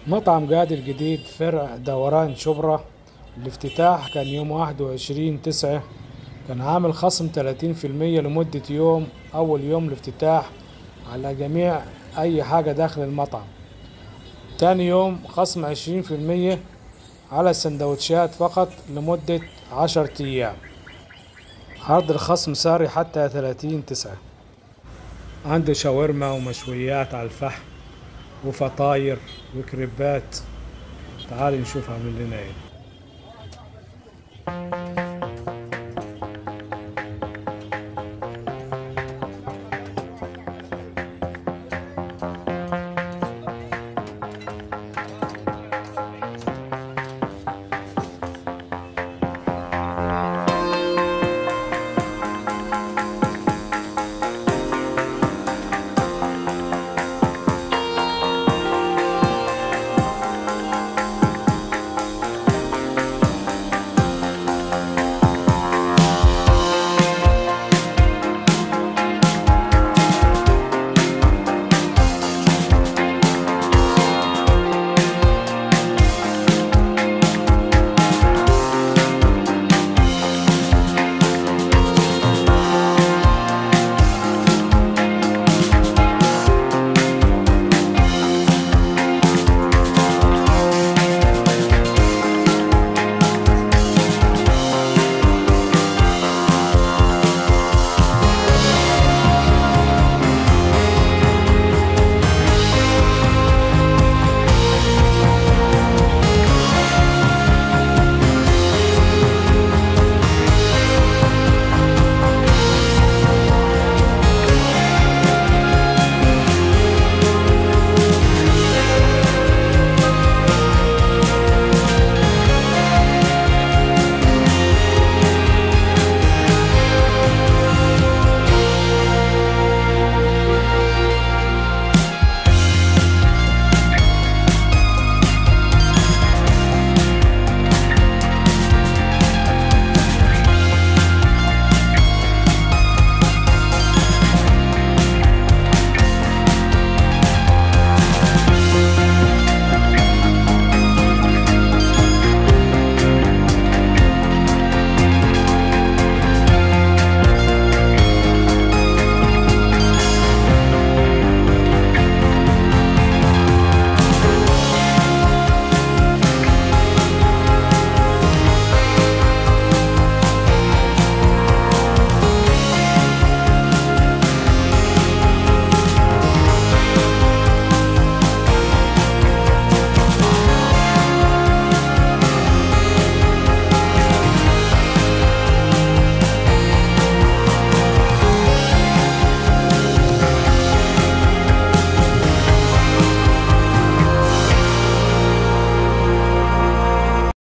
مطعم قادر جديد فرع دوران شبرا الافتتاح كان يوم واحد وعشرين تسعة كان عامل خصم تلاتين في المية لمدة يوم أول يوم الافتتاح على جميع أي حاجة داخل المطعم تاني يوم خصم عشرين في المية على السندوتشات فقط لمدة عشر أيام عرض الخصم ساري حتى ثلاثين تسعة عنده شاورما ومشويات على الفحم وفطاير وكريبات تعال نشوف عامل لنا ايه